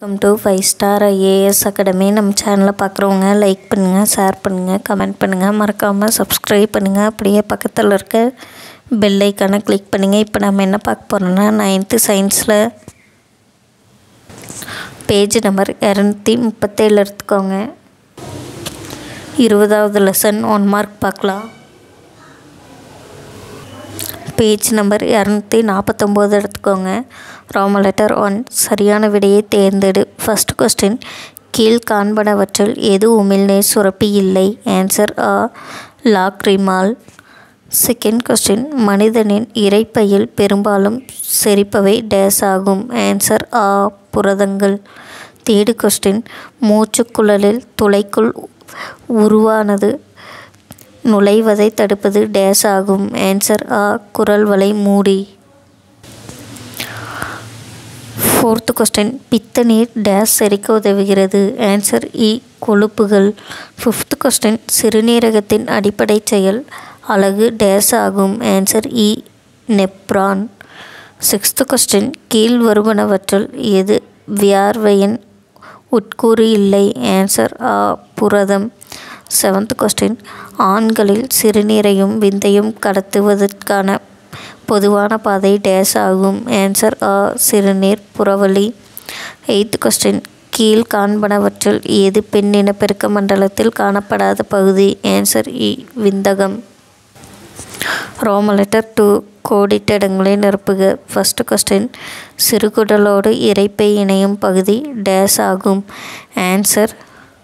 welcome to five star I A S academy நம்ம சேனலை பார்க்குறவங்க லைக் பண்ணுங்கள் ஷேர் பண்ணுங்கள் கமெண்ட் பண்ணுங்கள் மறக்காமல் சப்ஸ்கிரைப் பண்ணுங்கள் அப்படியே பக்கத்தில் இருக்க பெல் ஐக்கானை கிளிக் பண்ணுங்கள் இப்போ நம்ம என்ன பார்க்க போகிறோம்னா நைன்த்து சயின்ஸில் பேஜ் நம்பர் இரநூத்தி முப்பத்தேழு எடுத்துக்கோங்க இருபதாவது லெசன் ஒன் மார்க் பார்க்கலாம் பேஜ் நம்பர் இரநூத்தி நாற்பத்தொம்போது எடுத்துக்கோங்க ரோம லெட்டர் ஒன் சரியான விடையை தேர்ந்தெடு ஃபஸ்ட் கொஸ்டின் கீழ் காண்பனவற்றில் எது உமிழ்நீர் சுரப்பி இல்லை answer A lacrimal second question மனிதனின் இறைப்பையில் பெரும்பாலும் செரிப்பவை டேஸ் ஆகும் ஆன்சர் ஆ புரதங்கள் தேர்டு கொஸ்டின் மூச்சுக்குழலில் துளைக்குள் உருவானது நுழைவதை தடுப்பது டேஸ் ஆகும் ஆன்சர் ஆ குரல் வலை மூடி ஃபோர்த்து கொஸ்டின் பித்த நீர் டேஸ் செரிக்க உதவுகிறது ஆன்சர் இ கொழுப்புகள் ஃபிஃப்த் கொஸ்டின் சிறுநீரகத்தின் அடிப்படை செயல் அழகு டேஸ் ஆகும் answer E nephron sixth question கீழ் வருவனவற்றில் எது வியார்வையின் உட்கூறு இல்லை ஆன்சர் ஆ புரதம் செவன்த் கொஸ்டின் ஆண்களில் சிறுநீரையும் விந்தையும் கடத்துவதற்கான பொதுவான பாதை டேஸ் ஆகும் ஆன்சர் ஆ சிறுநீர் புறவழி எய்த் கொஸ்டின் கீழ் காண்பனவற்றில் எது பெண்ணின பெருக்க மண்டலத்தில் காணப்படாத பகுதி ஆன்சர் இ விந்தகம் ரோம லெட்டர் டூ கோடிட்ட இடங்களை நிரப்புக ஃபஸ்ட்டு கொஸ்டின் சிறுகுடலோடு இறைப்பை இணையும் பகுதி டேஸ் ஆகும் ஆன்சர்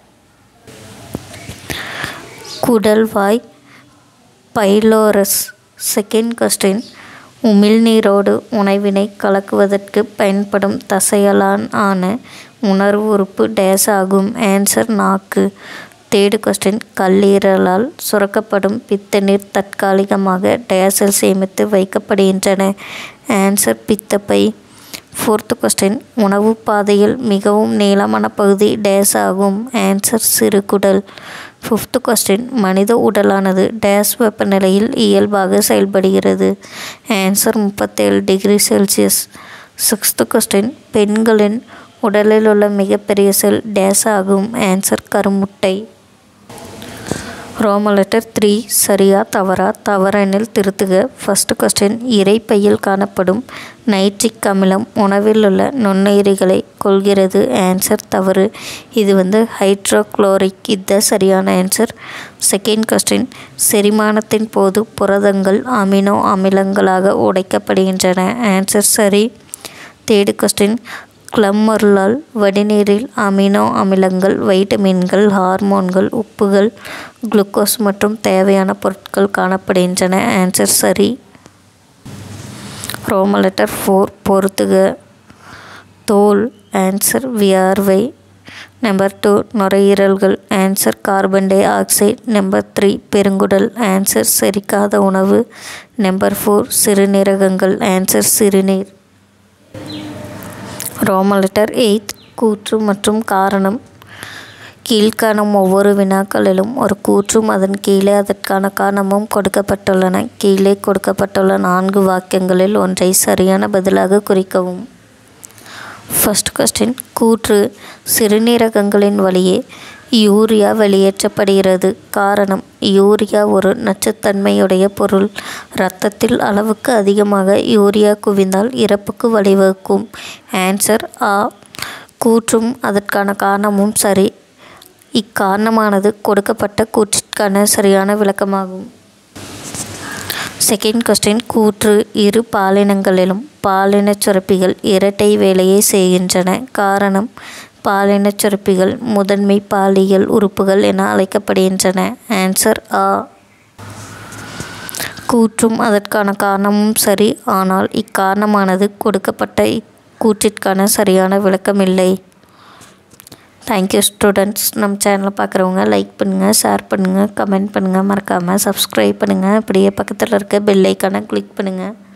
குடல்வாய் பைலோரஸ் செகண்ட் கொஸ்டின் உமிழ்நீரோடு உணவினை கலக்குவதற்கு பயன்படும் தசையலான் ஆன உணர்வு உறுப்பு டேஸ் ஆகும் ஆன்சர் நாக்கு தேர்டு கொஸ்டின் கல்லீரலால் சுரக்கப்படும் பித்தநீர் தற்காலிகமாக டேஸில் சேமித்து வைக்கப்படுகின்றன ஆன்சர் பித்தப்பை ஃபோர்த்து கொஸ்டின் உணவு பாதையில் மிகவும் நீளமான பகுதி டேஸ் ஆகும் ஆன்சர் சிறுகுடல் ஃபிஃப்த்து கொஸ்டின் மனித உடலானது டேஸ் வெப்பநிலையில் இயல்பாக செயல்படுகிறது ஆன்சர் முப்பத்தேழு டிகிரி செல்சியஸ் சிக்ஸ்த்து கொஸ்டின் பெண்களின் உடலில் உள்ள மிகப்பெரிய செல் டேஸ் ஆகும் ஆன்சர் கருமுட்டை ரோம லெட்டர் த்ரீ சரியா தவறா தவறெனில் திருத்துக ஃபஸ்ட்டு கொஸ்டின் இறைப்பையில் காணப்படும் நைட்ரிக் அமிலம் உணவில் உள்ள நுண்ணுயிரிகளை கொள்கிறது ஆன்சர் தவறு இது வந்து ஹைட்ரோக்ளோரிக் இது சரியான ஆன்சர் செகண்ட் கொஸ்டின் செரிமானத்தின் போது புரதங்கள் அமினோ அமிலங்களாக உடைக்கப்படுகின்றன ஆன்சர் சரி தேர்டு கொஸ்டின் கிளம்மருளால் வடிநீரில் அமினோ அமிலங்கள் வைட்டமின்கள் ஹார்மோன்கள் உப்புகள் குளுக்கோஸ் மற்றும் தேவையான பொருட்கள் காணப்படுகின்றன ஆன்சர் சரி ரோம லெட்டர் ஃபோர் பொறுத்துக தோல் ஆன்சர் வியார்வை நம்பர் டூ நுரையீரல்கள் answer carbon dioxide number three பெருங்குடல் ஆன்சர் செரிக்காத உணவு நம்பர் ஃபோர் சிறுநீரகங்கள் ஆன்சர் சிறுநீர் ரோம லெட்டர் எயித் கூற்று மற்றும் காரணம் கீழ்காணும் ஒவ்வொரு வினாக்களிலும் ஒரு கூற்றும் அதன் கீழே அதற்கான காரணமும் கொடுக்கப்பட்டுள்ளன கீழே கொடுக்கப்பட்டுள்ள நான்கு வாக்கியங்களில் ஒன்றை சரியான பதிலாக குறிக்கவும் ஃபஸ்ட் கொஸ்டின் கூற்று சிறுநீரகங்களின் வழியே யூரியா வெளியேற்றப்படுகிறது காரணம் யூரியா ஒரு நச்சுத்தன்மையுடைய பொருள் இரத்தத்தில் அளவுக்கு அதிகமாக யூரியா குவிந்தால் இறப்புக்கு வழிவகுக்கும் ஆன்சர் ஆ கூற்றும் அதற்கான காரணமும் சரி இக்காரணமானது கொடுக்கப்பட்ட கூற்றிற்கான சரியான விளக்கமாகும் செகண்ட் கொஸ்டின் கூற்று இரு பாலினங்களிலும் பாலினச் சுரப்பிகள் இரட்டை வேலையை செய்கின்றன காரணம் பாலினச் சுரப்பிகள் முதன்மை பாலியல் உறுப்புகள் என அழைக்கப்படுகின்றன ஆன்சர் ஆ கூற்றும் அதற்கான காரணமும் சரி ஆனால் இக்காரணமானது கொடுக்கப்பட்ட இக்கூற்றிற்கான சரியான விளக்கம் இல்லை தேங்க்யூ ஸ்டூடெண்ட்ஸ் நம்ம சேனலை பார்க்குறவங்க லைக் பண்ணுங்கள் ஷேர் பண்ணுங்கள் கமெண்ட் பண்ணுங்கள் மறக்காமல் சப்ஸ்கிரைப் பண்ணுங்கள் அப்படியே பக்கத்தில் இருக்க பெல் ஐக்கானை கிளிக் பண்ணுங்கள்